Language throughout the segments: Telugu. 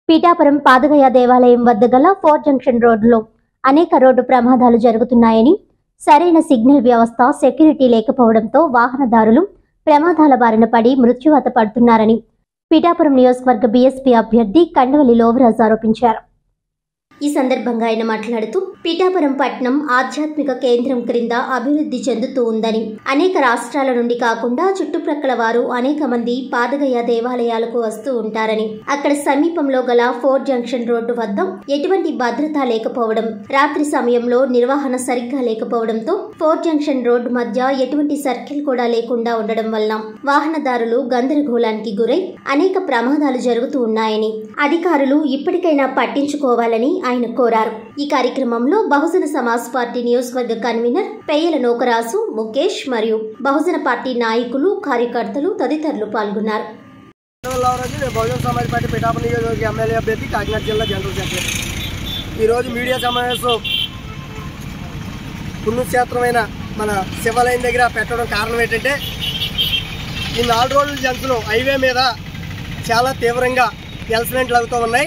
పీఠాపురం పాదగయ దేవాలయం వద్ద గల ఫోర్ జంక్షన్ రోడ్డులో అనేక రోడ్డు ప్రమాదాలు జరుగుతున్నాయని సరైన సిగ్నల్ వ్యవస్థ సెక్యూరిటీ లేకపోవడంతో వాహనదారులు ప్రమాదాల బారిన పడి మృత్యువాత పడుతున్నారని పీఠాపురం నియోజకవర్గ బీఎస్పీ అభ్యర్థి కండవల్లి లోవరాజు ఆరోపించారు ఈ సందర్భంగా ఆయన మాట్లాడుతూ పీఠాపురం పట్నం ఆధ్యాత్మిక కేంద్రం క్రింద అభివృద్ధి చెందుతూ ఉందని అనేక రాష్ట్రాల నుండి కాకుండా చుట్టుప్రక్కల వారు అనేక మంది పాదగయ దేవాలయాలకు వస్తూ ఉంటారని అక్కడ సమీపంలో గల ఫోర్ జంక్షన్ రోడ్డు వద్ద ఎటువంటి భద్రత లేకపోవడం రాత్రి సమయంలో నిర్వహణ సరిగ్గా లేకపోవడంతో ఫోర్ జంక్షన్ రోడ్డు మధ్య ఎటువంటి సర్కిల్ కూడా లేకుండా ఉండడం వలన వాహనదారులు గందరగోళానికి గురై అనేక ప్రమాదాలు జరుగుతూ ఉన్నాయని అధికారులు ఇప్పటికైనా పట్టించుకోవాలని ఆయన కోరారు ఈ కార్యక్రమంలో బహుజన సమాజ్ పార్టీ నియోజకవర్గ కన్వీనర్ పెయ్యల నోకరాసు ముఖేష్ మరియు బహుజన పార్టీ నాయకులు కార్యకర్తలు తదితరులు పాల్గొన్నారు రామరాజు నేను బహుజన సమాజ్ పార్టీ పిఠాపురం నియోజకవర్గ ఎమ్మెల్యే అభ్యర్థి కాకినాడ జిల్లా జనరల్ సెక్రటరీ ఈరోజు మీడియా సమావేశం పుణ్యక్షేత్రమైన మన శివాలయం దగ్గర పెట్టడం కారణం ఏంటంటే ఈ నాలుగు రోజుల జంతులు హైవే మీద చాలా తీవ్రంగా యాక్సిడెంట్లు అవుతూ ఉన్నాయి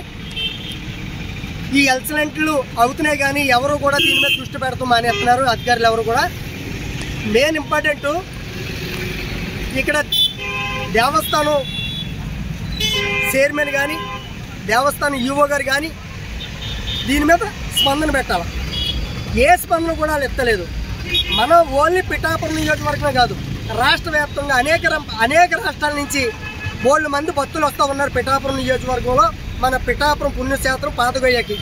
ఈ యాక్సిడెంట్లు అవుతున్నాయి కానీ ఎవరు కూడా దీని మీద దృష్టి పెడుతూ మానేస్తున్నారు అధికారులు ఎవరు కూడా మెయిన్ ఇంపార్టెంట్ ఇక్కడ దేవస్థానం చైర్మన్ కానీ దేవస్థానం ఈవో గారు కానీ దీని మీద స్పందన పెట్టాలి ఏ స్పందన కూడా వాళ్ళు ఎత్తలేదు మనం ఓన్లీ పిఠాపురం నియోజకవర్గమే కాదు రాష్ట్ర వ్యాప్తంగా అనేక రం- అనేక రాష్ట్రాల నుంచి బోళ్ళు మంది భక్తులు వస్తూ ఉన్నారు పిఠాపురం నియోజకవర్గంలో మన పిఠాపురం పుణ్యక్షేత్రం పాతగొయ్యకి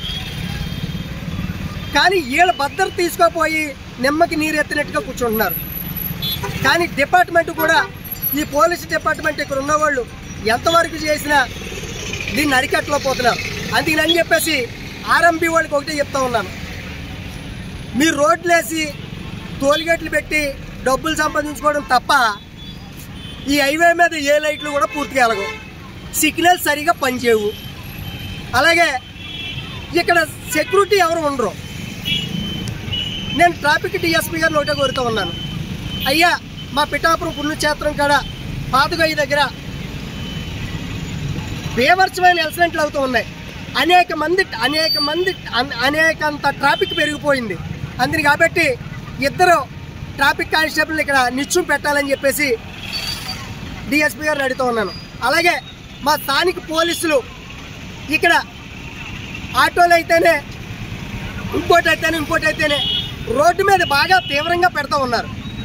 కానీ వీళ్ళ భద్రత తీసుకోపోయి నిమ్మకి నీరు ఎత్తినట్టుగా కూర్చుంటున్నారు కానీ డిపార్ట్మెంట్ కూడా ఈ పోలీస్ డిపార్ట్మెంట్ ఇక్కడ ఉన్నవాళ్ళు ఎంతవరకు చేసినా దీన్ని అరికట్టలేకపోతున్నారు అందుకని చెప్పేసి ఆర్ఎంబి వాళ్ళకి ఒకటే చెప్తా ఉన్నాను మీరు రోడ్లు వేసి టోల్గేట్లు పెట్టి డబ్బులు సంపాదించుకోవడం తప్ప ఈ హైవే మీద ఏ లైట్లు కూడా పూర్తిగా ఎలగవు సిగ్నల్ సరిగా పనిచేయవు అలాగే ఇక్కడ సెక్యూరిటీ ఎవరు ఉండరు నేను ట్రాఫిక్ డిఎస్పీ గారిని ఒకటే కోరుతూ ఉన్నాను అయ్యా మా పిఠాపురం పుణ్యక్షేత్రం కాడ పాతగొయ్య దగ్గర బేవర్చమైన యాక్సిడెంట్లు అవుతూ ఉన్నాయి అనేక మంది అనేక మంది అన్- అనేకంత ట్రాఫిక్ పెరిగిపోయింది అందుని కాబట్టి ఇద్దరు ట్రాఫిక్ కానిస్టేబుల్ ఇక్కడ నిత్యం పెట్టాలని చెప్పేసి డిఎస్పీ గారిని అడుగుతూ ఉన్నాను అలాగే మా స్థానిక పోలీసులు ఇక్కడ ఆటోలు అయితేనే ఇంకోటి అయితేనే ఇంకోటి అయితేనే రోడ్డు మీద బాగా తీవ్రంగా పెడతా ఉన్నారు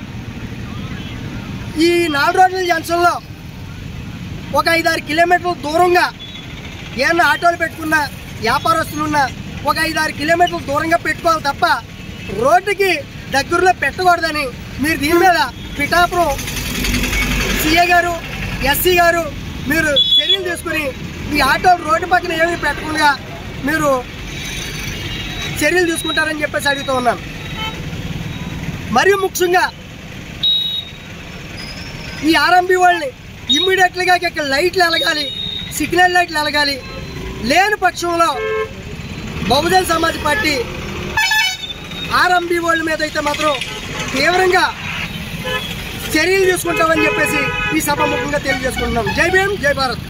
ఈ నాలుగు రోజుల జంక్షన్లో ఒక ఐదారు కిలోమీటర్ల దూరంగా ఏమన్నా ఆటోలు పెట్టుకున్నా వ్యాపారస్తులున్నా ఒక ఐదారు కిలోమీటర్ల దూరంగా పెట్టుకోవాలి తప్ప రోడ్డుకి దగ్గరలో పెట్టకూడదని మీరు దీని మీద పిఠాపురం సిఏ గారు ఎస్సీ గారు మీరు చర్యలు తీసుకుని ఈ ఆటోలు రోడ్డు పక్కన ఏమీ పెట్టకుండా మీరు చర్యలు తీసుకుంటారని చెప్పేసి అడుగుతూ ఉన్నాను మరియు ముఖ్యంగా ఈ ఆర్ఎంబి వాళ్ళని ఇమ్మీడియట్లుగా ఇక్కడ లైట్లు ఎలగాలి సిగ్నల్ లైట్లు ఎలగాలి లేని పక్షంలో బహుజన సమాజ్ పార్టీ ఆర్ఎంబి వాళ్ళ మీద అయితే మాత్రం తీవ్రంగా చర్యలు తీసుకుంటామని చెప్పేసి ఈ సభ ముఖంగా తెలియజేసుకుంటున్నాం జై భీమ్ జై భారత్